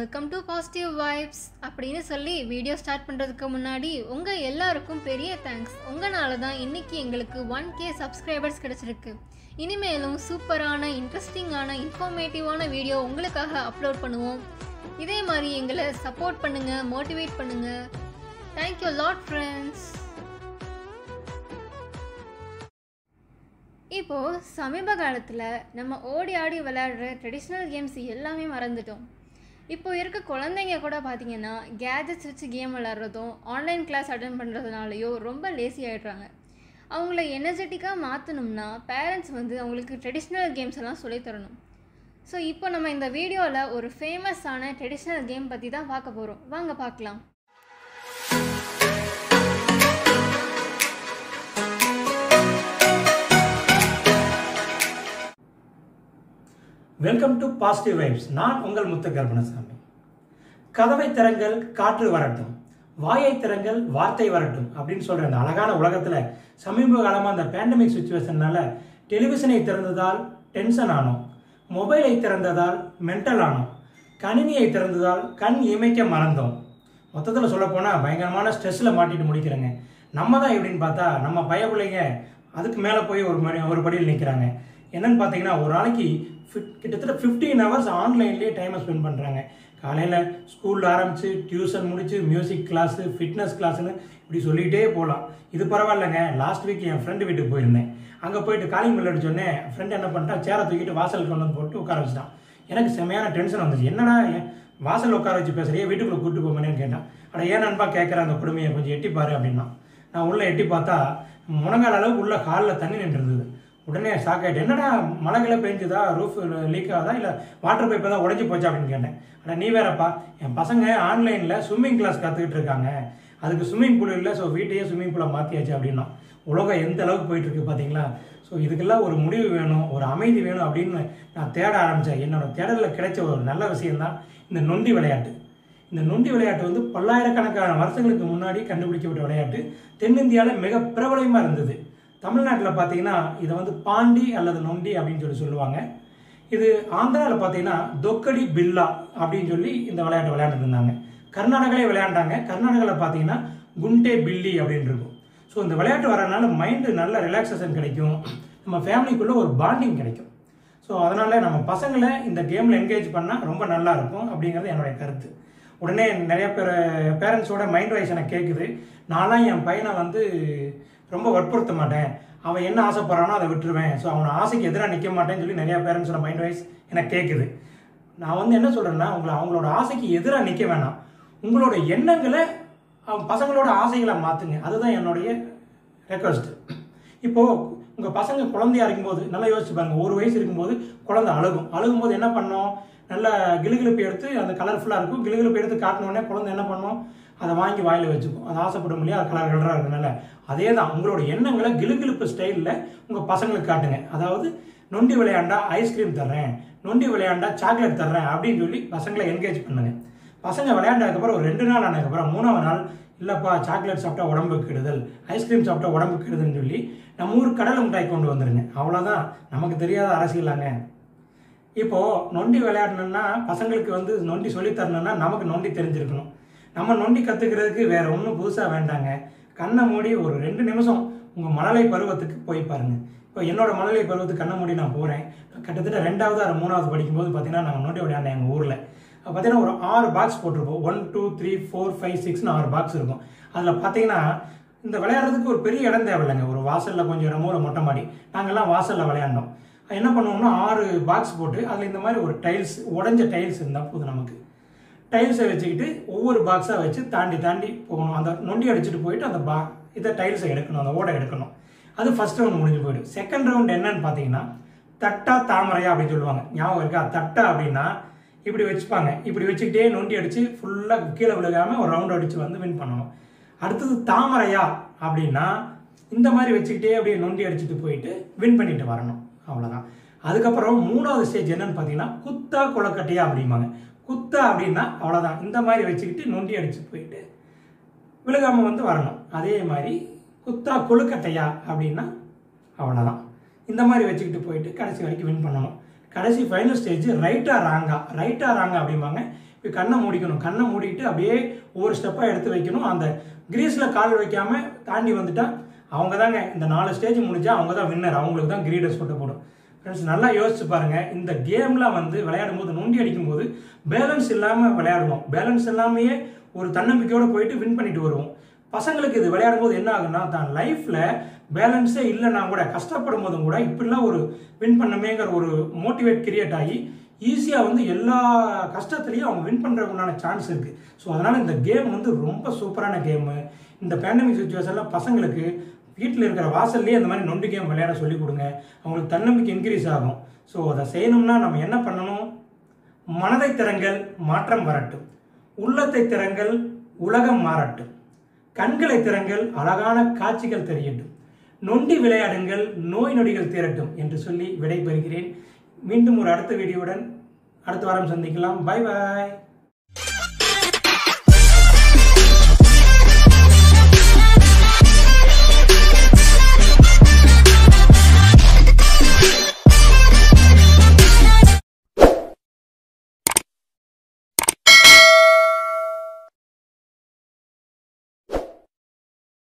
welcome to positive vibes அப்படின்னு சொல்லி video start பண்ணுறதுக்கு முன்னாடி உங்கள் எல்லாருக்கும் பெரிய தேங்க்ஸ் உங்களால தான் இன்னைக்கு எங்களுக்கு ஒன் கே சப்ஸ்கிரைபர்ஸ் கிடச்சிருக்கு இனிமேலும் சூப்பரான இன்ட்ரெஸ்டிங்கான இன்ஃபார்மேட்டிவான வீடியோ உங்களுக்காக அப்லோட் பண்ணுவோம் இதே மாதிரி எங்களை சப்போர்ட் பண்ணுங்கள் மோட்டிவேட் பண்ணுங்கள் தேங்க்யூ லாட் ஃப்ரெண்ட்ஸ் இப்போது சமீப காலத்தில் நம்ம ஓடி ஆடி விளையாடுற ட்ரெடிஷ்னல் கேம்ஸ் எல்லாமே மறந்துட்டோம் இப்போ இருக்க குழந்தைங்க கூட பார்த்தீங்கன்னா கேஜெட்ஸ் வச்சு கேம் விளாட்றதும் ஆன்லைன் கிளாஸ் அட்டன் பண்ணுறதுனாலையோ ரொம்ப லேசி ஆகிடுறாங்க அவங்கள எனர்ஜெட்டிக்காக மாற்றணும்னா பேரண்ட்ஸ் வந்து அவங்களுக்கு ட்ரெடிஷ்னல் கேம்ஸ் எல்லாம் சொல்லித் தரணும் ஸோ இப்போ நம்ம இந்த வீடியோவில் ஒரு ஃபேமஸான ட்ரெடிஷ்னல் கேம் பற்றி தான் பார்க்க போகிறோம் வாங்க பார்க்கலாம் வெல்கம் டு பாசிட்டிவ் வைப்ஸ் நான் உங்கள் முத்து கர்ப்பணசாமி கதவை திறங்கள் காற்று வரட்டும் வாயை திறங்கள் வார்த்தை வரட்டும் அப்படின்னு சொல்ற அந்த அழகான உலகத்துல சமீப காலமா அந்த பேண்டமிக் சுச்சுவேஷன்னால டெலிவிஷனை திறந்ததால் டென்ஷன் ஆனோம் மொபைலை திறந்ததால் மென்டல் ஆனோம் கணினியை திறந்ததால் கண் இமைக்க மறந்தோம் மொத்தத்தில் சொல்ல போனால் பயங்கரமான ஸ்ட்ரெஸ்ஸில் மாட்டிட்டு முடிக்கிறேங்க நம்ம தான் எப்படின்னு பார்த்தா நம்ம பய பிள்ளைங்க அதுக்கு மேலே போய் ஒரு மணி ஒரு படியில் நிற்கிறாங்க என்னன்னு பார்த்தீங்கன்னா ஒரு நாளைக்கு fit- கிட்டத்தட்ட ஃபிஃப்டீன் ஹவர்ஸ் ஆன்லைன்லேயே டைமை ஸ்பெண்ட் பண்ணுறாங்க காலையில் ஸ்கூலில் ஆரம்பித்து டியூஷன் முடிச்சு மியூசிக் கிளாஸு ஃபிட்னஸ் கிளாஸ்னு இப்படி சொல்லிகிட்டே போகலாம் இது பரவாயில்லைங்க லாஸ்ட் வீக் என் ஃப்ரெண்டு வீட்டுக்கு போயிருந்தேன் அங்கே போயிட்டு காலிங் பில் அடிச்சோடனே ஃப்ரெண்ட் என்ன பண்ணிட்டான் சேரை தூக்கிட்டு வாசல் கொண்டு வந்து போட்டு உட்கார வச்சுட்டான் எனக்கு செமையான டென்ஷன் வந்துச்சு என்னடா ஏன் வாசல் உட்கார வச்சு பேசுறியே வீட்டுக்குள்ளே கூட்டு போமேனேன்னு கேட்டான் அட ஏன் நண்பா கேட்குற அந்த கொடுமையை கொஞ்சம் எட்டி பாரு அப்படின்னா நான் உள்ளே எட்டி பார்த்தா முழங்கால் அளவுக்கு உள்ள காலில் தண்ணி நின்று இருந்தது உடனே ஷாக் ஆகிட்டு என்னடா மழைகளை பெஞ்சுதா ரூஃப் லீக் ஆகுதா இல்லை வாட்டர் பைப் தான் உடஞ்சி போச்சா அப்படின்னு கேட்டேன் ஆனால் நீ வேறப்பா என் பசங்க ஆன்லைனில் ஸ்விம்மிங் கிளாஸ் கற்றுக்கிட்டு இருக்காங்க அதுக்கு ஸ்விம்மிங் பூல் இல்லை ஸோ வீட்டையே ஸ்விம்மிங் பூலை மாற்றியாச்சு அப்படின்னா உலகம் எந்த அளவுக்கு போயிட்டு இருக்கு பார்த்தீங்களா ஸோ இதுக்கெல்லாம் ஒரு முடிவு வேணும் ஒரு அமைதி வேணும் அப்படின்னு நான் தேட ஆரம்பித்தேன் என்னோட தேடலில் கிடைச்ச ஒரு நல்ல விஷயம்தான் இந்த நொண்டி விளையாட்டு இந்த நொண்டி விளையாட்டு வந்து பல்லாயிரக்கணக்கான வருஷங்களுக்கு முன்னாடி கண்டுபிடிக்கப்பட்ட விளையாட்டு தென்னிந்தியாவில் மிக பிரபலமாக இருந்தது தமிழ்நாட்டில் பார்த்தீங்கன்னா இதை வந்து பாண்டி அல்லது நொண்டி அப்படின்னு சொல்லி சொல்லுவாங்க இது ஆந்திராவில் பார்த்தீங்கன்னா தொக்கடி பில்லா அப்படின்னு சொல்லி இந்த விளையாட்டு விளையாண்டுட்டு இருந்தாங்க கர்நாடகாலே விளையாண்டாங்க கர்நாடகாவில் பார்த்தீங்கன்னா குண்டே பில்லி அப்படின்னு இருக்கும் ஸோ இந்த விளையாட்டு வரனால மைண்டு நல்ல ரிலாக்ஸேஷன் கிடைக்கும் நம்ம ஃபேமிலிக்குள்ளே ஒரு பாண்டிங் கிடைக்கும் ஸோ அதனால் நம்ம பசங்களை இந்த கேமில் என்கேஜ் பண்ணால் ரொம்ப நல்லா இருக்கும் அப்படிங்கிறது என்னுடைய கருத்து உடனே நிறைய பேர் பேரண்ட்ஸோட மைண்ட் வைஸ் எனக்கு கேட்குது நான்லாம் என் பையனை வந்து ரொம்ப வற்புறுத்த மாட்டேன் அவன் என்ன ஆசைப்படுறானோ அதை விட்டுருவேன் ஸோ அவன் ஆசைக்கு எதிராக நிற்க மாட்டேன்னு சொல்லி நிறைய பேரண்ட்ஸோட மைண்ட் வைஸ் எனக்கு கேட்குது நான் வந்து என்ன சொல்கிறேன்னா உங்களை அவங்களோட ஆசைக்கு எதிராக நிற்க வேணாம் உங்களோட எண்ணங்களை அவன் பசங்களோட ஆசைகளை மாற்றுங்க அதுதான் என்னுடைய ரெக்வஸ்ட் இப்போது உங்கள் பசங்க குழந்தையா இருக்கும்போது நல்லா யோசிச்சு பாருங்க ஒரு வயசு இருக்கும்போது குழந்தை அழுகும் அழுகும்போது என்ன பண்ணோம் நல்ல கிளுகிழுப்பு எடுத்து அந்த கலர்ஃபுல்லாக இருக்கும் கிளுகிழுப்பு எடுத்து காட்டின உடனே குழந்தை என்ன பண்ணும் அதை வாங்கி வாயில் வச்சுக்கும் அது ஆசைப்படும் இல்லையா அது கலர் கலராக இருக்கனால அதே தான் உங்களோட எண்ணங்களை கிளுகிழுப்பு ஸ்டைலில் உங்கள் பசங்களுக்கு காட்டுங்க அதாவது நொண்டி விளையாண்டா ஐஸ்கிரீம் தர்றேன் நொண்டி விளையாண்டா சாக்லேட் தர்றேன் அப்படின்னு சொல்லி பசங்களை என்கேஜ் பண்ணுங்க பசங்க விளையாண்டதுக்கப்புறம் ஒரு ரெண்டு நாள் ஆனதுக்கப்புறம் மூணாவது நாள் இல்லைப்பா சாக்லேட் சாப்பிட்டா உடம்புக்கு கெடுதல் ஐஸ்கிரீம் சாப்பிட்டா உடம்புக்கு கெடுதல்னு சொல்லி நம்ம ஊர் கடலை மிட்டாய் கொண்டு வந்துருங்க அவ்வளோதான் நமக்கு தெரியாத அரசியலாங்க இப்போ நொண்டி விளையாடணும்னா பசங்களுக்கு வந்து நொண்டி சொல்லித் தரணும்னா நமக்கு நொண்டி தெரிஞ்சிருக்கணும் நம்ம நொண்டி கற்றுக்கிறதுக்கு வேற ஒன்றும் புதுசாக வேண்டாங்க கண்ணை மூடி ஒரு ரெண்டு நிமிஷம் உங்கள் மழலை பருவத்துக்கு போய் பாருங்க இப்போ என்னோட மழலை பருவத்துக்கு கண்ணை மூடி நான் போகிறேன் கிட்டத்தட்ட ரெண்டாவது அல்லது மூணாவது படிக்கும்போது பார்த்தீங்கன்னா நாங்கள் நொண்டி விளையாண்டேன் எங்கள் ஊரில் பார்த்தீங்கன்னா ஒரு ஆறு பாக்ஸ் போட்டிருப்போம் one two three four five சிக்ஸ்னு ஆறு பாக்ஸ் இருக்கும் அதில் பார்த்தீங்கன்னா இந்த விளையாடுறதுக்கு ஒரு பெரிய இடம் தேவையில்லைங்க ஒரு வாசலில் கொஞ்சம் இடமோ ஒரு மொட்டை மாடி நாங்கள்லாம் வாசலில் விளையாண்டோம் என்ன பண்ணுவோம்னா ஆறு பாக்ஸ் போட்டு அதில் இந்த மாதிரி ஒரு டைல்ஸ் உடஞ்ச டைல்ஸ் இருந்தால் போதும் நமக்கு டைல்ஸை வச்சுக்கிட்டு ஒவ்வொரு பாக்ஸாக வச்சு தாண்டி தாண்டி போகணும் அந்த நொண்டி அடிச்சுட்டு போயிட்டு அந்த பா இதை டைல்ஸை எடுக்கணும் அந்த ஓடை எடுக்கணும் அது ஃபர்ஸ்ட் ரவுண்ட் முடிஞ்சு போயிடும் செகண்ட் ரவுண்ட் என்னன்னு பார்த்தீங்கன்னா தட்டா தாமரையா அப்படின்னு சொல்லுவாங்க ஞாபகம் இருக்கா தட்டா அப்படின்னா இப்படி வச்சுப்பாங்க இப்படி வச்சுக்கிட்டே நொண்டி அடிச்சு ஃபுல்லாக கீழே விழுகாம ஒரு ரவுண்ட் அடிச்சு வந்து வின் பண்ணணும் அடுத்தது தாமரையா அப்படின்னா இந்த மாதிரி வச்சுக்கிட்டே அப்படியே நொண்டி அடிச்சுட்டு போயிட்டு வின் பண்ணிட்டு வரணும் அவ்வளோதான் அதுக்கப்புறம் மூணாவது ஸ்டேஜ் என்னன்னு பார்த்தீங்கன்னா குத்தா குளக்கட்டையா அப்படிம்பாங்க குத்தா அப்படின்னா அவ்வளோதான் இந்த மாதிரி வச்சுக்கிட்டு நொண்டி அடிச்சு போயிட்டு விழுகாம வந்து வரணும் அதே மாதிரி குத்தா கொழுக்கட்டையா அப்படின்னா அவ்வளோதான் இந்த மாதிரி வச்சுக்கிட்டு போயிட்டு கடைசி வரைக்கும் வின் பண்ணணும் கடைசி ஃபைனல் ஸ்டேஜ் ரைட்டா ராங்கா ரைட்டா ராங்கா அப்படிம்பாங்க இப்போ கண்ணை மூடிக்கணும் கண்ணை மூடிட்டு அப்படியே ஒவ்வொரு ஸ்டெப்பாக எடுத்து வைக்கணும் அந்த கிரீஸில் கால் வைக்காம தாண்டி வந்துட்டா அவங்க தாங்க இந்த நாலு ஸ்டேஜ் முடிஞ்சா அவங்க தான் வின்னர் அவங்களுக்கு தான் கிரீடர்ஸ் போட்டு போடும் ஃப்ரெண்ட்ஸ் நல்லா யோசிச்சு பாருங்க இந்த கேம்லாம் வந்து விளையாடும் போது நொண்டி அடிக்கும் போது பேலன்ஸ் இல்லாமல் விளையாடுவோம் பேலன்ஸ் இல்லாமையே ஒரு தன்னம்பிக்கையோட போயிட்டு வின் பண்ணிட்டு வருவோம் பசங்களுக்கு இது விளையாடும் போது என்ன ஆகுன்னா தான் லைஃப்ல பேலன்ஸே இல்லைன்னா கூட கஷ்டப்படும் போதும் கூட இப்படிலாம் ஒரு வின் பண்ணமேங்கிற ஒரு மோட்டிவேட் கிரியேட் ஆகி ஈஸியாக வந்து எல்லா கஷ்டத்துலையும் அவங்க வின் பண்ணுறதுக்கு உண்டான சான்ஸ் இருக்குது ஸோ அதனால் இந்த கேம் வந்து ரொம்ப சூப்பரான கேமு இந்த பேண்டமிக் சுச்சுவேஷனில் பசங்களுக்கு வீட்டில் இருக்கிற வாசல்லே இந்த மாதிரி நொண்டி கேம் விளையாட சொல்லி கொடுங்க அவங்களுக்கு தன்னம்பிக்கை இன்க்ரீஸ் ஆகும் ஸோ அதை செய்யணும்னா நம்ம என்ன பண்ணணும் மனதை திறங்கள் மாற்றம் வரட்டும் உள்ளத்தை திறங்கள் உலகம் மாறட்டும் கண்களை திறங்கள் அழகான காட்சிகள் தெரியட்டும் நொண்டி விளையாடுங்கள் நோய் நொடிகள் தீரட்டும் என்று சொல்லி விடைபெறுகிறேன் மீண்டும் ஒரு அடுத்த வீடியோவுடன் அடுத்த வாரம் சந்திக்கலாம் பை பாய்